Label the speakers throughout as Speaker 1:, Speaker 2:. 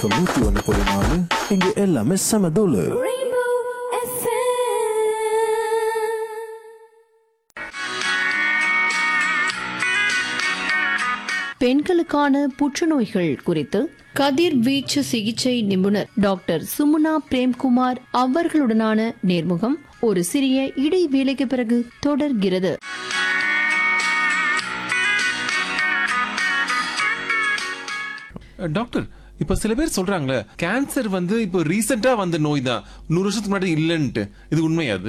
Speaker 1: FM நூத்தி ஒன்று புள்ளி நாலு இங்க எல்லாமே செம தூளு
Speaker 2: Rainbow FM.
Speaker 3: பெண்களுக்கான புற்றுநோய்கள் குறித்து கதிர்வீச்சு சிகிச்சை நிபுணர் டாக்டர் சுமுனா பிரேம்குமார் அவர்களுடனான நேர்முகம் ஒரு சிறிய இடைவேளைக்கு பிறகு தொடர்கிறது
Speaker 4: டாக்டர் இப்ப சில பேர் சொல்றாங்களே கேன்சர் வந்து இப்போ ரீசெண்டா வந்த நோய் தான் நூறு வருஷத்துக்கு முன்னாடி இல்லைன்ட்டு இது உண்மையாது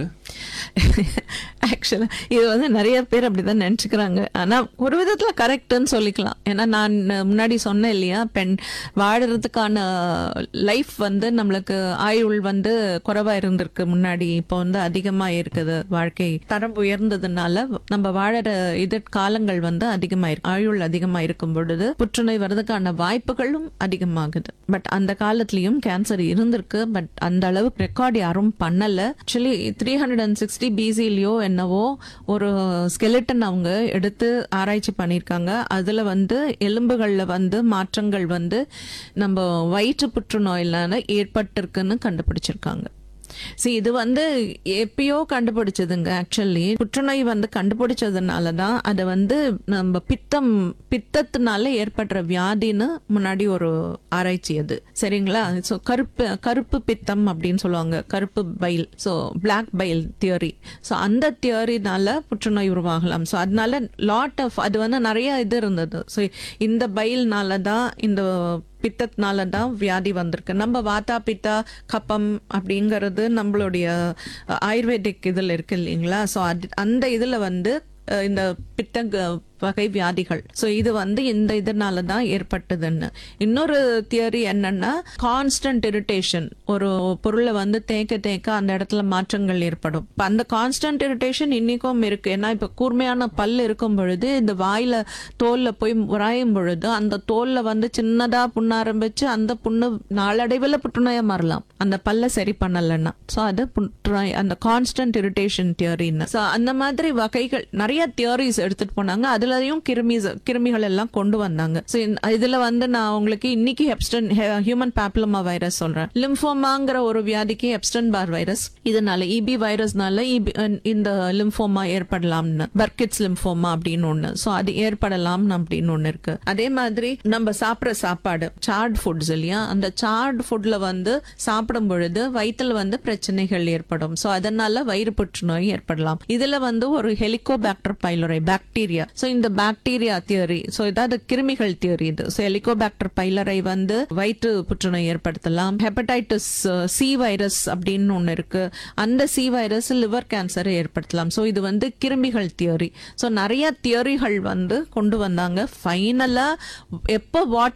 Speaker 5: ஆக்சுவலா இது வந்து நிறைய பேர் அப்படிதான் நினைச்சுக்கிறாங்க ஆனா ஒரு விதத்துல கரெக்ட்னு சொல்லிக்கலாம் ஏன்னா நான் முன்னாடி சொன்னேன் இல்லையா பெண் வாழறதுக்கான லைஃப் வந்து நம்மளுக்கு ஆயுள் வந்து குறைவா இருந்திருக்கு முன்னாடி இப்போ வந்து அதிகமா இருக்குது வாழ்க்கை தரம் உயர்ந்ததுனால நம்ம வாழற இது காலங்கள் வந்து அதிகமா இருக்கு ஆயுள் அதிகமா இருக்கும் பொழுது புற்றுநோய் வர்றதுக்கான வாய்ப்புகளும் அதிகமாகுது பட் அந்த காலத்திலயும் கேன்சர் இருந்திருக்கு பட் அந்த அளவுக்கு ரெக்கார்ட் யாரும் பண்ணல actually three hundred and sixty பிசிலயோ என்னவோ ஒரு ஸ்கெலிட்டன் அவங்க எடுத்து ஆராய்ச்சி பண்ணியிருக்காங்க அதுல வந்து எலும்புகள்ல வந்து மாற்றங்கள் வந்து நம்ம வயிற்று புற்றுநோயிலான ஏற்பட்டிருக்குன்னு கண்டுபிடிச்சிருக்காங்க see இது வந்து எப்பயோ கண்டுபிடிச்சதுங்க ஆக்சுவலி புற்றுநோய் வந்து கண்டுபிடிச்சதுனால தான் அதை வந்து நம்ம பித்தம் பித்தத்தினால ஏற்படுற வியாதின்னு முன்னாடி ஒரு ஆராய்ச்சி அது சரிங்களா ஸோ கருப்பு கருப்பு பித்தம் அப்படின்னு சொல்லுவாங்க கருப்பு bile so black bile theory so அந்த தியரினால புற்றுநோய் உருவாகலாம் ஸோ அதனால லாட் ஆஃப் அது வந்து நிறைய இது இருந்தது ஸோ இந்த பைல்னால தான் இந்த பித்தத்தினால தான் வியாதி வந்திருக்கு நம்ம வாத்தா பித்தா கப்பம் அப்படிங்கிறது நம்மளுடைய அஹ், ஆயுர்வேதிக் இதில் இருக்கு இல்லைங்களா ஸோ அது அந்த இதில் வந்து அஹ், இந்த பித்த க- வகை வியாதிகள் ஸோ இது வந்து இந்த இதனால தான் ஏற்பட்டதுன்னு இன்னொரு தியரி என்னன்னா கான்ஸ்டன்ட் இரிட்டேஷன் ஒரு பொருளை வந்து தேய்க்க தேய்க்க அந்த இடத்துல மாற்றங்கள் ஏற்படும் இப்ப அந்த கான்ஸ்டன்ட் இரிட்டேஷன் இன்னைக்கும் இருக்கு ஏன்னா இப்ப கூர்மையான பல் இருக்கும் பொழுது இந்த வாயில தோல்ல போய் உராயும் பொழுது அந்த தோல்ல வந்து சின்னதா புண்ண ஆரம்பிச்சு அந்த புண்ணு நாளடைவில் புற்றுநோயா மாறலாம் அந்த பல்ல சரி பண்ணலன்னா ஸோ அது புற்றுநோய் அந்த கான்ஸ்டன்ட் இரிட்டேஷன் தியரின்னு ஸோ அந்த மாதிரி வகைகள் நிறைய தியரிஸ் எடுத்துட்டு போனாங்க அதுலயும் கிருமி கிருமிகள் எல்லாம் கொண்டு வந்தாங்க ஸோ இதுல வந்து நான் உங்களுக்கு இன்னைக்கு ஹெப்ஸ்டன் ஹியூமன் பேப்லமா வைரஸ் சொல்றேன் லிம்ஃபோமாங்கிற ஒரு வியாதிக்கு ஹெப்ஸ்டன் பார் வைரஸ் இதனால இபி வைரஸ்னால EB இந்த லிம்ஃபோமா ஏற்படலாம்னு பர்கிட்ஸ் லிம்ஃபோமா அப்படின்னு ஒண்ணு ஸோ அது ஏற்படலாம் அப்படின்னு ஒண்ணு இருக்கு அதே மாதிரி நம்ம சாப்பிட்ற சாப்பாடு சார்ட் ஃபுட்ஸ் இல்லையா அந்த சார்ட் ஃபுட்ல வந்து சாப்பிடும் பொழுது வயிற்றுல வந்து பிரச்சனைகள் ஏற்படும் ஸோ அதனால வயிறு புற்றுநோய் ஏற்படலாம் இதுல வந்து ஒரு ஹெலிகோபாக்டர் பைலோரை பாக்டீரியா ஸோ இந்த பாக்டீரியா தியரி ஸோ இதாவது கிருமிகள் தியரி இது ஸோ ஹெலிகோபாக்டர் பைலரை வந்து வயிற்று புற்றுநோய் ஏற்படுத்தலாம் ஹெப்படைட்டிஸ் சி வைரஸ் அப்படின்னு ஒன்று இருக்கு அந்த சி வைரஸ் லிவர் கேன்சரை ஏற்படுத்தலாம் ஸோ இது வந்து கிருமிகள் தியரி ஸோ நிறைய தியரிகள் வந்து கொண்டு வந்தாங்க ஃபைனலா எப்போ வாட்